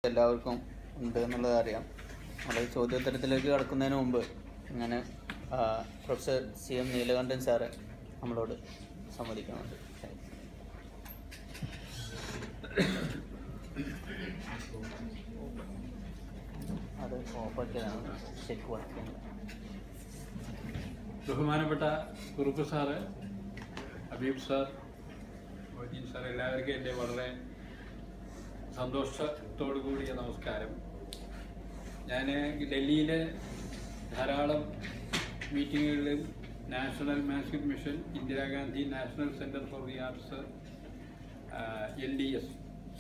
എല്ലാവർക്കും ഉണ്ട് എന്നുള്ളത് അറിയാം നമ്മൾ ചോദ്യോത്തരത്തിലേക്ക് കടക്കുന്നതിന് മുമ്പ് ഇങ്ങനെ ആ, professor C M Neelakantan sir നമ്മളോട് സമ്മതിക്കുന്നുണ്ട് അത് ഓഫാക്കിയതാണ് ശരിക്കും വർക്കുന്നത് ബഹുമാനപ്പെട്ട Kurup sir Habeeb sir Moideen sir എല്ലാവർക്കും എൻ്റെ വളരെ സന്തോഷത്തോടു കൂടിയ നമസ്കാരം ഞാൻ ഡൽഹിയിലെ ധാരാളം മീറ്റിങ്ങുകളിലും national manuscript mission Indira Gandhi national centre for the arts L D S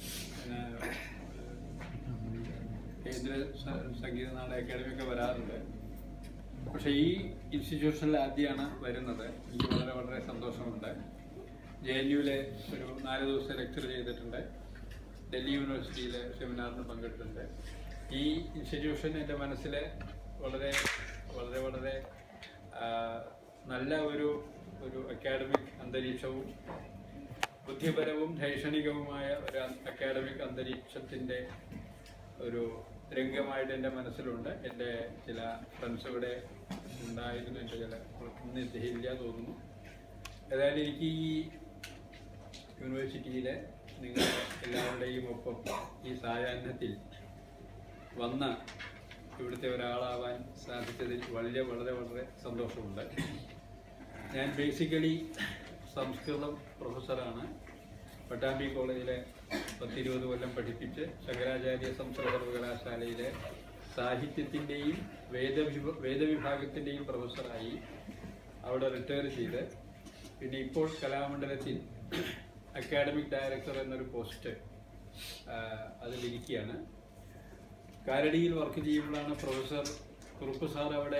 കേന്ദ്ര സ- സംഗീത നാടക അക്കാദമി ഒക്കെ വരാറുണ്ട് പക്ഷേ ഈ ഇൻസ്റ്റിറ്റ്യൂഷനിൽ ആദ്യമാണ് വരുന്നത് എനിക്ക് വളരെ വളരെ സന്തോഷമുണ്ട് ജെ എൻ യുവിലെ ഒരു നാല് ദിവസം ലെക്ചർ ചെയ്തിട്ടുണ്ട് ഡൽഹി യൂണിവേഴ്സിറ്റിയിലെ സെമിനാറിന് പങ്കെടുത്തിട്ടുണ്ട് ഈ ഇൻസ്റ്റിറ്റ്യൂഷൻ എൻ്റെ മനസ്സിൽ വളരെ വളരെ വളരെ ആ, നല്ല ഒരു ഒരു അക്കാഡമിക് അന്തരീക്ഷവും ബുദ്ധിപരവും ശൈക്ഷണികവുമായ ഒരു അക്കാഡമിക് അന്തരീക്ഷത്തിൻ്റെ ഒരു രംഗമായിട്ട് എൻ്റെ മനസ്സിലുണ്ട് എൻ്റെ ചില ഫ്രണ്ട്സ് ഇവിടെ ഉണ്ടായിരുന്നു എൻ്റെ ചില ഇന്ന് ഇല്ല തോന്നുന്നു ഏതായാലും എനിക്ക് ഈ യൂണിവേഴ്സിറ്റിയിലെ നിങ്ങളുടെ എല്ലാവരുടെയും ഒപ്പം ഈ സായാഹ്നത്തിൽ വന്ന ഇവിടുത്തെ ഒരാളാവാൻ സാധിച്ചതിൽ വളരെ വളരെ വളരെ സന്തോഷമുണ്ട് ഞാൻ ബേസിക്കലി സംസ്കൃതം പ്രൊഫസറാണ് പട്ടാമ്പി കോളേജിലെ പത്തിരുപത് കൊല്ലം പഠിപ്പിച്ച് ശങ്കരാചാര്യ സംസ്കൃത സർവകലാശാലയിലെ സാഹിത്യത്തിൻ്റെയും വേദവിഭ വേദവിഭാഗത്തിൻ്റെയും പ്രൊഫസറായി അവിടെ റിട്ടയർ ചെയ്ത് പിന്നെ ഇപ്പോൾ കലാമണ്ഡലത്തിൽ അക്കാഡമിക് ഡയറക്ടർ എന്നൊരു പോസ്റ്റ് അതിലിരിക്കുകയാണ് കാരടിയിൽ വർക്ക് ചെയ്യുമ്പോഴാണ് പ്രൊഫസർ കുറുപ്പ് സാർ അവിടെ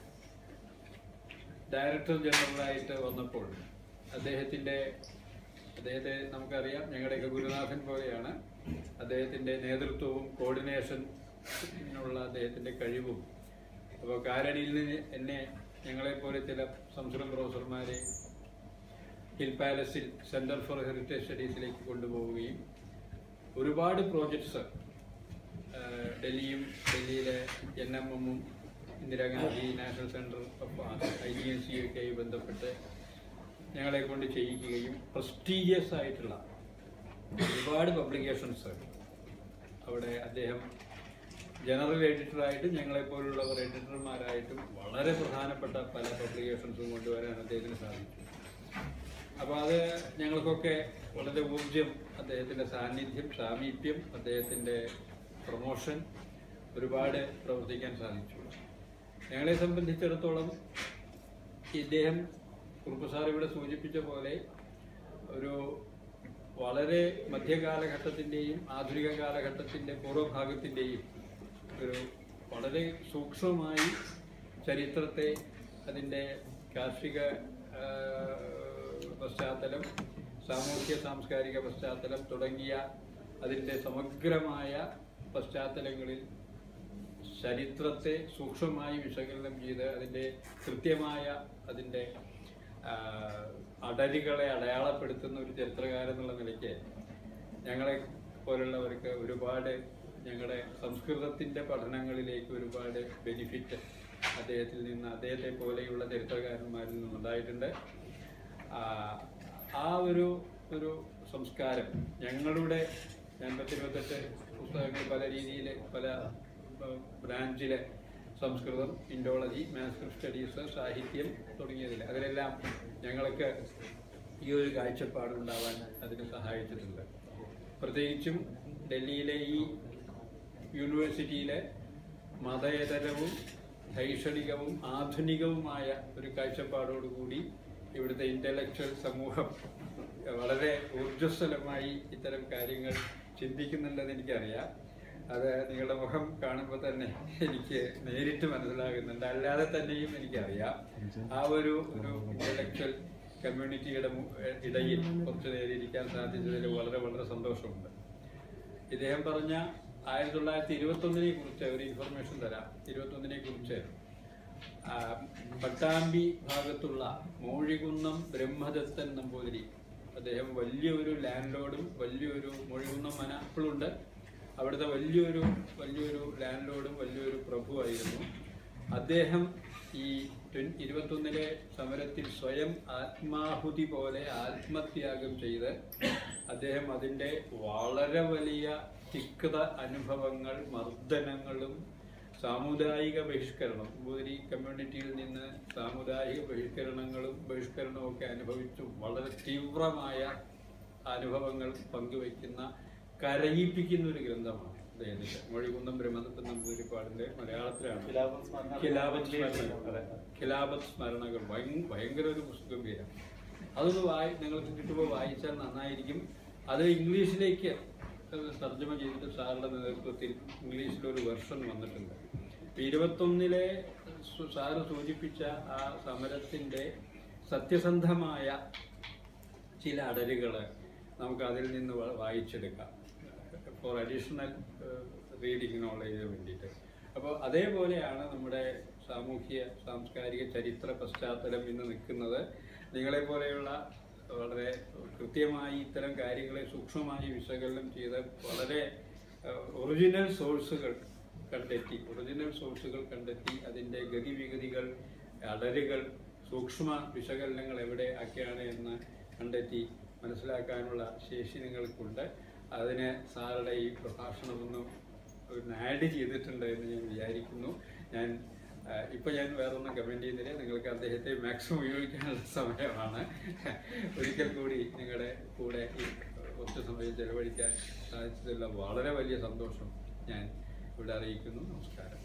ഡയറക്ടർ ജനറലായിട്ട് വന്നപ്പോൾ അദ്ദേഹത്തിൻ്റെ അദ്ദേഹത്തെ നമുക്കറിയാം ഞങ്ങളുടെയൊക്കെ ഗുരുനാഥൻ പോലെയാണ് അദ്ദേഹത്തിൻ്റെ നേതൃത്വവും കോർഡിനേഷനുള്ള അദ്ദേഹത്തിൻ്റെ കഴിവും അപ്പോൾ കാരടിയിൽ നിന്ന് എന്നെ ഞങ്ങളെപ്പോലെ ചില സംസ്കൃതം പ്രൊഫസർമാരെ ഹിൽ പാലസിൽ സെൻറ്റർ ഫോർ ഹെറിറ്റേജ് സ്റ്റഡീസിലേക്ക് കൊണ്ടുപോവുകയും ഒരുപാട് പ്രോജക്ട്സ് ഡൽഹിയും ഡൽഹിയിലെ എൻ എം എമ്മും Indira Gandhi national centre of art I G N സിയും ഒക്കെയായി ബന്ധപ്പെട്ട് ഞങ്ങളെ കൊണ്ട് ചെയ്യിക്കുകയും പ്രസ്റ്റീജിയസ് ആയിട്ടുള്ള ഒരുപാട് പബ്ലിക്കേഷൻസ് അവിടെ അദ്ദേഹം ജനറൽ എഡിറ്ററായിട്ടും ഞങ്ങളെപ്പോലുള്ളവർ എഡിറ്റർമാരായിട്ടും വളരെ പ്രധാനപ്പെട്ട പല പബ്ലിക്കേഷൻസും കൊണ്ടുവരാൻ അദ്ദേഹത്തിന് സാധിച്ചു അപ്പോൾ അത് ഞങ്ങൾക്കൊക്കെ വളരെ ഊർജ്ജം അദ്ദേഹത്തിൻ്റെ സാന്നിധ്യം സാമീപ്യം അദ്ദേഹത്തിൻ്റെ പ്രൊമോഷൻ ഒരുപാട് പ്രവർത്തിക്കാൻ സാധിച്ചു ഞങ്ങളെ സംബന്ധിച്ചിടത്തോളം ഇദ്ദേഹം കുറുപ്പ് സാർ ഇവിടെ സൂചിപ്പിച്ച പോലെ ഒരു വളരെ മധ്യകാലഘട്ടത്തിൻ്റെയും ആധുനിക കാലഘട്ടത്തിൻ്റെ പൂർവ്വഭാഗത്തിൻ്റെയും ഒരു വളരെ സൂക്ഷ്മമായി ചരിത്രത്തെ അതിൻ്റെ കാർഷിക ആ, പശ്ചാത്തലം സാമൂഹ്യ സാംസ്കാരിക പശ്ചാത്തലം തുടങ്ങിയ അതിൻ്റെ സമഗ്രമായ പശ്ചാത്തലങ്ങളിൽ ചരിത്രത്തെ സൂക്ഷ്മമായി വിശകലനം ചെയ്ത് അതിൻ്റെ കൃത്യമായ അതിൻ്റെ ആ, അടരുകളെ അടയാളപ്പെടുത്തുന്ന ഒരു ചരിത്രകാരൻ എന്നുള്ള നിലയ്ക്ക് ഞങ്ങളെ പോലുള്ളവർക്ക് ഒരുപാട് ഞങ്ങളുടെ സംസ്കൃതത്തിൻ്റെ പഠനങ്ങളിലേക്ക് ഒരുപാട് ബെനിഫിറ്റ് അദ്ദേഹത്തിൽ നിന്ന് അദ്ദേഹത്തെ പോലെയുള്ള ചരിത്രകാരന്മാരിൽ നിന്നുണ്ടായിട്ടുണ്ട് ആ, ആ ഒരു ഒരു സംസ്കാരം ഞങ്ങളുടെ ഞാൻ പത്തിരുപത്തെട്ട് പുസ്തകങ്ങൾ പല രീതിയിൽ പല ബ്രാഞ്ചിലെ സംസ്കൃതം ഇൻഡോളജി മാസ്കർ സ്റ്റഡീസ് സാഹിത്യം തുടങ്ങിയതിൽ അതിലെല്ലാം ഞങ്ങൾക്ക് ഈ ഒരു കാഴ്ചപ്പാടുണ്ടാവാൻ അതിന് സഹായിച്ചിട്ടുണ്ട് പ്രത്യേകിച്ചും ഡൽഹിയിലെ ഈ യൂണിവേഴ്സിറ്റിയിലെ മതേതരവും ശൈക്ഷണികവും ആധുനികവുമായ ഒരു കാഴ്ചപ്പാടോടുകൂടി ഇവിടുത്തെ ഇൻ്റലക്ച്വൽ സമൂഹം വളരെ ഊർജ്ജസ്വലമായി ഇത്തരം കാര്യങ്ങൾ ചിന്തിക്കുന്നുണ്ടെന്ന് എനിക്കറിയാം അത് നിങ്ങളുടെ മുഖം കാണുമ്പോൾ തന്നെ എനിക്ക് നേരിട്ട് മനസ്സിലാകുന്നുണ്ട് അല്ലാതെ തന്നെയും എനിക്കറിയാം ആ ഒരു ഒരു ഇൻ്റലക്ച്വൽ കമ്മ്യൂണിറ്റിയുടെ മു- ഇടയിൽ കുറച്ചു നേരം ഇരിക്കാൻ സാധിച്ചതിൽ വളരെ വളരെ സന്തോഷമുണ്ട് ഇദ്ദേഹം പറഞ്ഞ ആയിരത്തി തൊള്ളായിരത്തി ഇരുപത്തൊന്നിനെ കുറിച്ച് ഒരു ഇൻഫർമേഷൻ തരാം ഇരുപത്തൊന്നിനെ കുറിച്ച് ആ, പട്ടാമ്പി ഭാഗത്തുള്ള മോഴികുന്നം ബ്രഹ്മദത്തൻ നമ്പൂതിരി അദ്ദേഹം വലിയൊരു ലാൻഡ് ലോഡും വലിയൊരു മോഴികുന്നം മന ഇപ്പോഴുണ്ട് അവിടുത്തെ വലിയൊരു വലിയൊരു ലാൻഡ് ലോഡും വലിയൊരു പ്രഭുവായിരുന്നു അദ്ദേഹം ഈ ട്വൻ- ഇരുപത്തൊന്നിലെ സമരത്തിൽ സ്വയം ആത്മാഹുതി പോലെ ആത്മത്യാഗം ചെയ്ത് അദ്ദേഹം അതിൻ്റെ വളരെ വലിയ തിക്ത അനുഭവങ്ങൾ മർദ്ദനങ്ങളും സാമുദായിക ബഹിഷ്കരണം ഉപരി കമ്മ്യൂണിറ്റിയിൽ നിന്ന് സാമുദായിക ബഹിഷ്കരണങ്ങളും ബഹിഷ്കരണവും ഒക്കെ അനുഭവിച്ചു വളരെ തീവ്രമായ അനുഭവങ്ങൾ പങ്കുവയ്ക്കുന്ന കരയിപ്പിക്കുന്ന ഒരു ഗ്രന്ഥമാണ് അദ്ദേഹത്തിന്റെ മൊഴികുന്നം ബ്രഹ്മദത്തൻ നമ്പൂതിരിപ്പാടിന്റെ മലയാളത്തിലാണ് ഖിലാഫത്ത് സ്മരണകൾ അതെ. ഖിലാഫത്ത് സ്മരണകൾ ഭയ- ഭയങ്കര ഒരു പുസ്തകമാണ് അതൊന്ന് വായി നിങ്ങൾക്ക് കിട്ടുമ്പോൾ വായിച്ചാൽ നന്നായിരിക്കും അത് ഇംഗ്ലീഷിലേക്ക് തർജ്ജമ ചെയ്തിട്ട് സാറിന്റെ നേതൃത്വത്തിൽ ഇംഗ്ലീഷിലൊരു വെർഷൻ വന്നിട്ടുണ്ട് ഇപ്പൊ ഇരുപത്തൊന്നിലെ സു- സാറ് സൂചിപ്പിച്ച ആ സമരത്തിന്റെ സത്യസന്ധമായ ചില അടരുകൾ നമുക്ക് അതിൽ നിന്ന് വ- വായിച്ചെടുക്കാം ഫോർ അഡീഷണൽ റീഡിങ് നോളേജിന് വേണ്ടിയിട്ട് അപ്പോൾ അതേപോലെയാണ് നമ്മുടെ സാമൂഹ്യ സാംസ്കാരിക ചരിത്ര പശ്ചാത്തലം ഇന്ന് നിൽക്കുന്നത് നിങ്ങളെപ്പോലെയുള്ള വളരെ കൃത്യമായി ഇത്തരം കാര്യങ്ങളെ സൂക്ഷ്മമായി വിശകലനം ചെയ്ത് വളരെ ഒറിജിനൽ സോഴ്സുകൾ കണ്ടെത്തി ഒറിജിനൽ സോഴ്സുകൾ കണ്ടെത്തി അതിൻ്റെ ഗതിവിഗതികൾ അടരുകൾ സൂക്ഷ്മ വിശകലനങ്ങൾ എവിടെ ഒക്കെയാണ് എന്ന് കണ്ടെത്തി മനസ്സിലാക്കാനുള്ള ശേഷി നിങ്ങൾക്കുണ്ട് അതിന് സാറുടെ ഈ പ്രഭാഷണമൊന്നും ഒന്ന് ആഡ് ചെയ്തിട്ടുണ്ട് എന്ന് ഞാൻ വിചാരിക്കുന്നു ഞാൻ ആ, ഇപ്പൊ ഞാൻ വേറൊന്നും കമന്റ് ചെയ്യുന്നില്ല നിങ്ങൾക്ക് അദ്ദേഹത്തെ മാക്സിമം ഉപയോഗിക്കാനുള്ള സമയമാണ് ഒരിക്കൽ കൂടി നിങ്ങളുടെ കൂടെ ഈ കുറച്ച് സമയം ചെലവഴിക്കാൻ സാധിച്ചതിലുള്ള വളരെ വലിയ സന്തോഷം ഞാൻ ഇവിടെ അറിയിക്കുന്നു നമസ്കാരം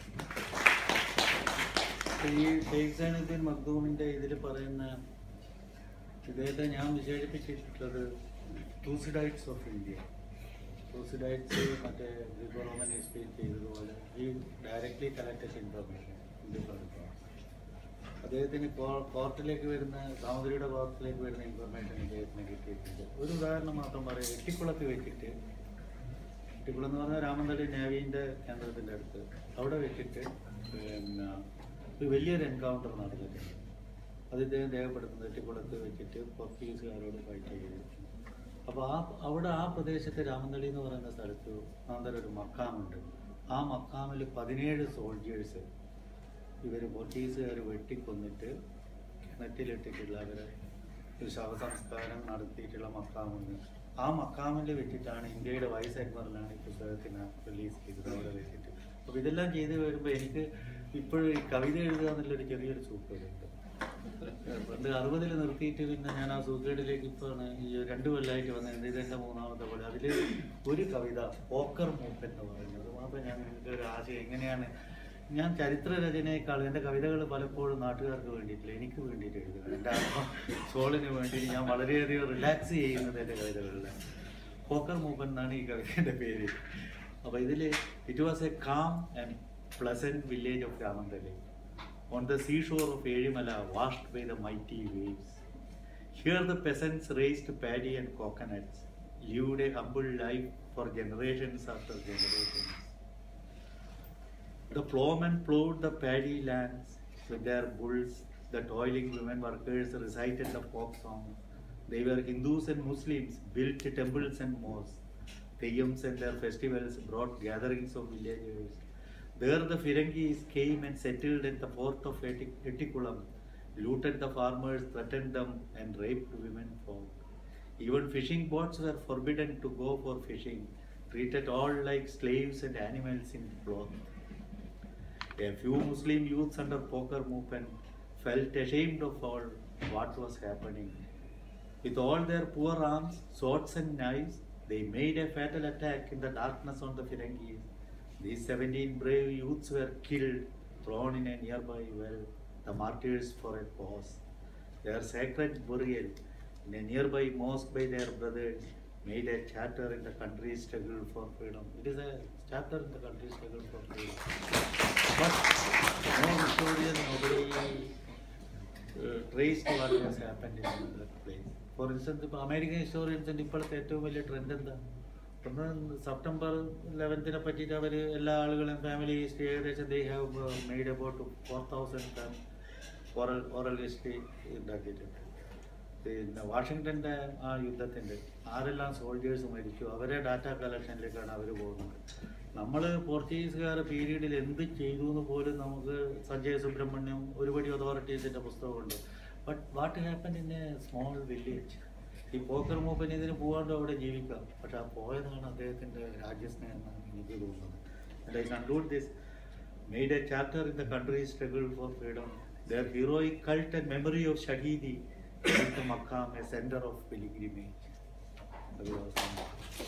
ഈ ഷെയ്ഖ് സൈനുദ്ദീൻ മഖ്ദൂമിന്റെ ഇതിൽ പറയുന്ന ഇദ്ദേഹത്തെ ഞാൻ വിശേഷിപ്പിച്ചിട്ടുള്ളത് ടൂസിഡൈറ്റ്സ് ഓഫ് ഇന്ത്യ ടൂസിഡൈറ്റ്സ് മറ്റേ റോമൻ ഹിസ്റ്ററി ചെയ്തതുപോലെ ഈ ഡയറക്ട്ലി കളക്ടഡ് ഇൻഫർമേഷൻ അദ്ദേഹത്തിന് കോ- കോർട്ടിലേക്ക് വരുന്ന സാമഗ്രിയുടെ കോർട്ടിലേക്ക് വരുന്ന ഇൻഫർമേഷൻ ഇദ്ദേഹത്തിന് കിട്ടിയിട്ടുണ്ട് ഒരു ഉദാഹരണം മാത്രം പറയാം എട്ടിക്കുളത്ത് വെച്ചിട്ട് എട്ടിക്കുളം എന്ന് പറഞ്ഞാൽ രാമന്തളി നേവിൻ്റെ കേന്ദ്രത്തിൻ്റെ അടുത്ത് അവിടെ വെച്ചിട്ട് പിന്നെ ഒരു വലിയൊരു എൻകൗണ്ടർ നടന്നിട്ടുണ്ട് അത് ഇദ്ദേഹം രേഖപ്പെടുത്തുന്നത് എട്ടിക്കുളത്ത് വെച്ചിട്ട് പോർച്ചുഗീസുകാരോട് ഫൈറ്റ് ചെയ്തു അപ്പോൾ ആ അവിടെ ആ പ്രദേശത്ത് രാമന്തളി എന്ന് പറയുന്ന സ്ഥലത്ത് അന്നേരം ഒരു മക്കാമുണ്ട് ആ മക്കാമിൽ പതിനേഴ് സോൾജേഴ്സ് ഇവർ പോർച്ചുഗീസുകാർ വെട്ടിക്കൊന്നിട്ട് കിണറ്റിലിട്ടിട്ടുള്ള അവരെ ഒരു ശവസംസ്കാരം നടത്തിയിട്ടുള്ള മക്കാമുണ്ട് ആ മക്കാമിൽ വെച്ചിട്ടാണ് ഇന്ത്യയുടെ വൈസ് അഡ്മിറലാണ് ഈ പുസ്തകത്തിന് റിലീസ് ചെയ്തത് അവിടെ വെച്ചിട്ട് അപ്പോൾ ഇതെല്ലാം ചെയ്ത് വരുമ്പോൾ എനിക്ക് ഇപ്പോഴും ഈ കവിത എഴുതുക എന്നുള്ളൊരു ചെറിയൊരു സൂക്കേടുണ്ട് പണ്ട് അറുപതിൽ നിർത്തിയിട്ട് പിന്നെ ഞാൻ ആ സൂക്കേടിലേക്ക് ഇപ്പോൾ ഈ രണ്ട് കൊല്ലമായിട്ട് വന്നത് ഇതെൻ്റെ മൂന്നാമത്തെ പോലെ അതിൽ ഒരു കവിത പോക്കർ മൂപ്പ് എന്ന് പറയുന്നത് മാത്രം ഞാൻ നിങ്ങൾക്ക് ഒരു ആശയം എങ്ങനെയാണ് ഞാൻ ചരിത്ര രചനയേക്കാൾ എൻ്റെ കവിതകൾ പലപ്പോഴും നാട്ടുകാർക്ക് വേണ്ടിയിട്ടില്ല എനിക്ക് വേണ്ടിയിട്ട് എഴുതുക എൻ്റെ ആത്മ സോളിന് വേണ്ടി ഞാൻ വളരെയധികം റിലാക്സ് ചെയ്യുന്നത് എൻ്റെ കവിതകളിലാണ് പോക്കർ മൂപ്പൻ എന്നാണ് ഈ കവിതയുടെ പേര് അപ്പോൾ ഇതിൽ it was a calm and pleasant village of Ramanthali on the seashore of Erimala, washed by the mighty waves. Here the peasants raised paddy and coconuts, lived a humble life for generations after generations. The plowmen plowed the paddy lands with their bulls, the toiling women workers recited the folk songs. They were Hindus and Muslims, built temples and mosques. Theyyams and their festivals brought gatherings of villagers. There the Firangis came and settled at the port of Eti- Etikulam, looted the farmers, threatened them, and raped women folk. Even fishing boats were forbidden to go for fishing, treated all like slaves and animals in cloth. A few Muslim youths under Poker movement felt ashamed of all what was happening. With all their poor arms, swords, and knives, they made a fatal attack in the darkness on the Firangis. These 17 brave youths were killed, thrown in a nearby well, the martyrs for a cause. Their sacred burial in a nearby mosque by their brothers made a chapter in the country's struggle for freedom. It is a chapter in the country's struggle for freedom. But no historian, nobody uh, traced what has happened in that place. For instance, ഇപ്പോൾ American ഹിസ്റ്റോറിയൻസിൻ്റെ ഇപ്പോഴത്തെ ഏറ്റവും വലിയ trend എന്താ ഒന്ന് September ലെവൻത്തിനെ പറ്റിയിട്ട് അവർ എല്ലാ ആളുകളും ഫാമിലി ഹിസ്റ്ററി ഏകദേശം they have made about four thousand oral oral history ഉണ്ടാക്കിയിട്ടുണ്ട് പിന്നെ വാഷിങ്ടന്റെ ആ യുദ്ധത്തിന്റെ ആരെല്ലാം സോൾജേഴ്സ് മരിച്ചു അവരെ ഡാറ്റ കളക്ഷനിലേക്കാണ് അവർ പോകുന്നത് നമ്മൾ പോർച്ചുഗീസുകാർ പീരീഡിൽ എന്ത് ചെയ്തു എന്ന് പോലും നമുക്ക് സഞ്ജയ് സുബ്രഹ്മണ്യം ഒരുപടി അതോറിറ്റീസിന്റെ പുസ്തകമുണ്ട് but what happen in a small village ഈ പോക്കർ മൂപ്പന് ഇതിന് പോകാണ്ട് അവിടെ ജീവിക്കാം പക്ഷെ ആ പോയതാണ് അദ്ദേഹത്തിന്റെ രാജ്യസ്നേഹം എന്നാണ് എനിക്ക് തോന്നുന്നത് And I conclude this made a chapter in the country's struggle for freedom. Their heroic cult and memory of Shahidi made the Makkah a center of pilgrimage. അത് അവസാനം.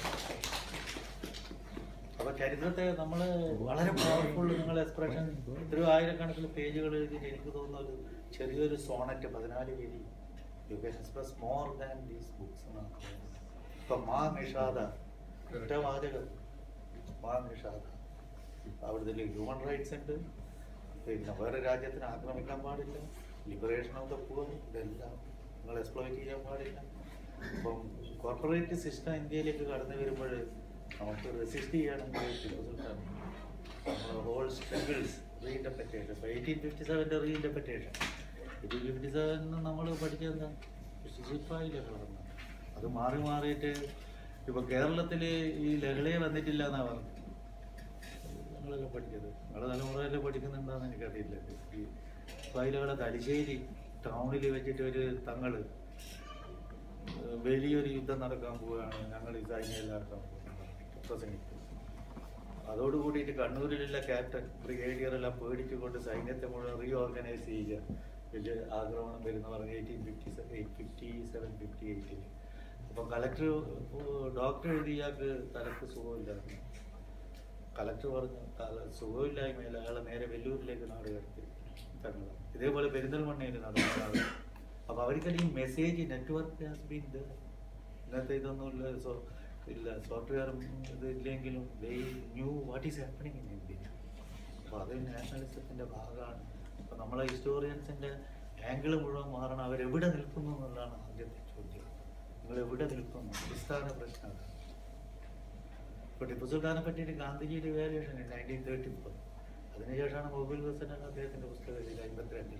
അപ്പൊ ചരിത്രത്തെ നമ്മൾ വളരെ പവർഫുൾ നിങ്ങൾ എക്സ്പ്രഷൻ എത്രയോ ആയിരക്കണക്കിന് പേജുകൾ എഴുതിയിട്ട് എനിക്ക് തോന്നുന്ന ഒരു ചെറിയൊരു സോണറ്റ് പതിനാല് page you can express more than these books എന്നാണ് ഇപ്പൊ മാ നിഷാദ ഒറ്റ വാചകം മാ നിഷാദ അവിടുത്തെ ഹ്യൂമൻ റൈറ്റ്സ് ഉണ്ട് പിന്നെ വേറെ രാജ്യത്തിന് ആക്രമിക്കാൻ പാടില്ല ലിബറേഷൻ ഓഫ് ദ പൂർ ഇതെല്ലാം നിങ്ങൾ എക്സ്പ്ലോയിറ്റ് ചെയ്യാൻ പാടില്ല അപ്പം കോർപ്പറേറ്റ് സിസ്റ്റം ഇന്ത്യയിലേക്ക് കടന്നു വരുമ്പോൾ നമുക്ക് റെസിസ്റ്റ് ചെയ്യണമെങ്കിൽ ഹോൾ സ്ട്രഗിൾസ് റീഇൻ്റർപ്രിറ്റേഷൻ ഇപ്പോൾ എയ്റ്റീൻ ഫിഫ്റ്റി സെവൻ്റെ റീഇൻ്റർപ്രിറ്റേഷൻ എയ്റ്റീൻ ഫിഫ്റ്റി സെവനിൽ നമ്മൾ പഠിച്ചത് എന്താ ശിശുപ്പായിലെ വളർന്നു അത് മാറി മാറിയിട്ട് ഇപ്പോൾ കേരളത്തിൽ ഈ ലഹളയെ വന്നിട്ടില്ല എന്നാണ് പറഞ്ഞത് നിങ്ങളൊക്കെ പഠിച്ചത് നിങ്ങളുടെ തലമുറയിലെ പഠിക്കുന്നുണ്ടാന്ന് എനിക്കറിയില്ല ഈ ഫയലുകളെ തലശ്ശേരി ടൗണിൽ വെച്ചിട്ട് ഒരു തങ്ങള് ഏഹ് വലിയൊരു യുദ്ധം നടക്കാൻ പോവുകയാണ് ഞങ്ങൾ ഈ സൈന്യം നടക്കാൻ പോകുന്നത് പ്രസംഗിക്കും അതോട് കൂടിയിട്ട് കണ്ണൂരിലുള്ള ക്യാപ്റ്റൻ ബ്രിഗേഡിയർ എല്ലാം പേടിച്ചുകൊണ്ട് സൈന്യത്തെ മുഴുവൻ റീഓർഗനൈസ് ചെയ്യുക വലിയ ആക്രമണം വരുന്ന പറഞ്ഞ് eighteen fifty seven eight fifty seven fifty എയ്റ്റിൽ അപ്പം കളക്ടർ ഡോക്ടർ എഴുതിയാൾക്ക് തലക്ക് സുഖമില്ലായിരുന്നു കളക്ടർ പറഞ്ഞു തല സുഖമില്ലായ്മയിൽ അയാളെ നേരെ വെല്ലൂരിലേക്ക് നാട് കടത്തി തന്നത് ഇതേപോലെ പെരിന്തൽമണ്ണയിൽ നടന്ന ആള് അപ്പൊ അവർക്കധികം മെസ്സേജ് നെറ്റ്വർക്ക് ഹാസ് ബീൻ ഇന്നത്തെ ഇതൊന്നും ഇല്ല സോ ഇല്ല സോഫ്റ്റ്വെയർ ഇത് ഇല്ലെങ്കിലും they knew what is happening in India അപ്പോൾ അത് നാഷണലിസത്തിന്റെ ഭാഗമാണ് അപ്പോൾ നമ്മളെ ഹിസ്റ്റോറിയൻസിന്റെ ആംഗിൾ മുഴുവൻ മാറണം അവരെവിടെ നിൽക്കുന്നു എന്നുള്ളതാണ് ആദ്യത്തെ ചോദ്യം നിങ്ങൾ എവിടെ നിൽക്കുന്നു അടിസ്ഥാന പ്രശ്നം ഇപ്പോൾ ടിപ്പു സുൽത്താനെ പറ്റിയിട്ട് ഗാന്ധിജിയുടെ വാല്യൂഷൻ നയൻറ്റീൻ തേർട്ടി ഫോർ അതിനുശേഷമാണ് മൊബൈൽ ഹസൻ അദ്ദേഹത്തിന്റെ പുസ്തകത്തിൽ അമ്പത്തിരണ്ടിൽ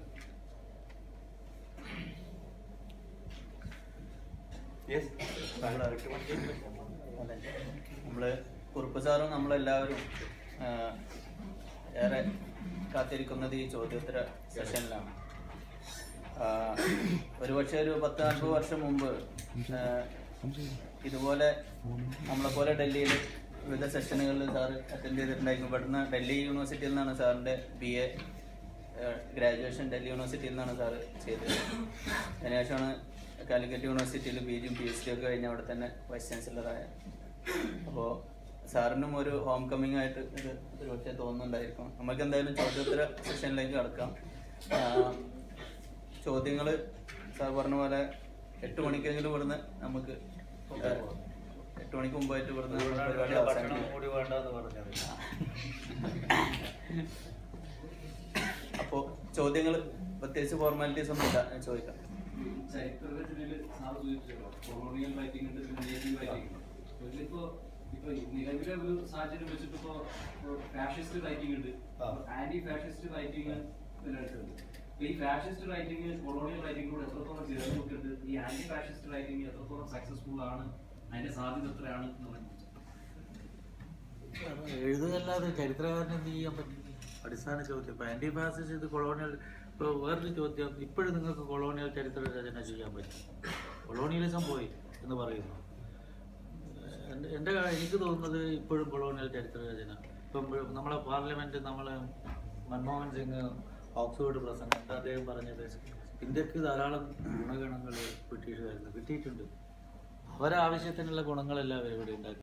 യെസ് എട്ട് മണിക്ക് അതെ നമ്മൾ കുറുപ്പ് സാറും നമ്മളെല്ലാവരും ആ, ഏറെ കാത്തിരിക്കുന്നത് ഈ ചോദ്യോത്തര സെഷനിലാണ് ആ, ഒരുപക്ഷെ ഒരു പത്ത് നാൽപ്പത് വർഷം മുമ്പ് ആ, ഇതുപോലെ നമ്മളെപ്പോലെ ഡൽഹിയിൽ വിവിധ സെഷനുകളിൽ സാറ് അറ്റൻഡ് ചെയ്തിട്ടുണ്ടായിരുന്നു ഇവിടുന്ന് ഡൽഹി യൂണിവേഴ്സിറ്റിയിൽ നിന്നാണ് സാറിൻ്റെ ബി എ ഗ്രാജുവേഷൻ ഡൽഹി യൂണിവേഴ്സിറ്റിയിൽ നിന്നാണ് സാറ് ചെയ്തത് അതിനുശേഷമാണ് കാലിക്കറ്റ് യൂണിവേഴ്സിറ്റിയിൽ പി ജിയും പി എച്ച് ഡി ഒക്കെ കഴിഞ്ഞ് അവിടെ തന്നെ വൈസ് ചാൻസലറായ അപ്പോൾ സാറിനും ഒരു ഹോം കമ്മിങ് ആയിട്ട് ഇത് ഒരു പക്ഷേ തോന്നുന്നുണ്ടായിരിക്കും നമുക്ക് എന്തായാലും ചോദ്യോത്തര സെഷനിലേക്ക് കടക്കാം ചോദ്യങ്ങൾ സാർ പറഞ്ഞ പോലെ എട്ട് മണിക്കെങ്കിലും ഇവിടുന്ന് നമുക്ക് ആ, എട്ട് മണിക്ക് മുമ്പായിട്ട് ഇവിടുന്ന് നമ്മുടെ പരിപാടി ഭക്ഷണം അവസാനിക്കും കൂടി വേണ്ടെന്ന് പറഞ്ഞത് അപ്പോൾ ചോദ്യങ്ങൾ പ്രത്യേകിച്ച് ഫോർമാലിറ്റീസ് ഒന്നും ഇല്ല ഞാൻ ചോദിക്കാം ചരിത്രത്തില് സാർ സൂചിപ്പിച്ചല്ലോ കൊളോണിയൽ റൈറ്റിംഗ് ഉണ്ട് നേറ്റീവ് റൈറ്റിംഗ് ഉണ്ട് ഇതിലിപ്പോ ഇപ്പൊ നിലവിലെ ഒരു സാഹചര്യം വെച്ചിട്ട് ഇപ്പോ ഫാഷിസ്റ്റ് റൈറ്റിംഗ് ഉണ്ട് ആ. ആന്റി ഫാഷിസ്റ്റ് റൈറ്റിംഗ് നിലനിൽക്കുന്നുണ്ട് അപ്പൊ ഈ ഫാഷിസ്റ്റ് റൈറ്റിംഗ് കൊളോണിയൽ റൈറ്റിംഗിനോട് എത്രത്തോളം ചേർന്ന് നിൽക്കുന്നുണ്ട് ഈ ആന്റി ഫാഷിസ്റ്റ് റൈറ്റിംഗ് എത്രത്തോളം സക്സസ്ഫുൾ ആണ് അതിന്റെ സാധ്യത എത്രയാണ് എന്നുള്ളത് എഴുതുകയല്ലാതെ ചരിത്രകാരന് എന്ത് ചെയ്യാൻ പറ്റും അടിസ്ഥാന ചോദ്യം ഇപ്പൊ ആന്റി ഫാസിസ്റ്റ് ഇത് കൊളോണിയൽ ഇപ്പൊ വേറൊരു ചോദ്യം ഇപ്പോഴും നിങ്ങൾക്ക് കൊളോണിയൽ ചരിത്ര രചന ചെയ്യാൻ പറ്റും കൊളോണിയലിസം പോയി എന്ന് പറയുന്നു എൻ്റെ എൻ്റെ കാ- എനിക്ക് തോന്നുന്നത് ഇപ്പോഴും കൊളോണിയൽ ചരിത്ര രചന ഇപ്പം നമ്മളെ പാർലമെന്റ് നമ്മളെ മൻമോഹൻ സിംഗ് ഓക്സ്ഫോർഡ് പ്രസംഗം എന്താ അദ്ദേഹം പറഞ്ഞത് ഇന്ത്യക്ക് ധാരാളം ഗുണഗണങ്ങൾ ബ്രിട്ടീഷുകാരുന്നു കിട്ടിയിട്ടുണ്ട് അവരാവശ്യത്തിനുള്ള ഗുണങ്ങളെല്ലാം അവർ ഇവിടെ ഉണ്ടാക്കി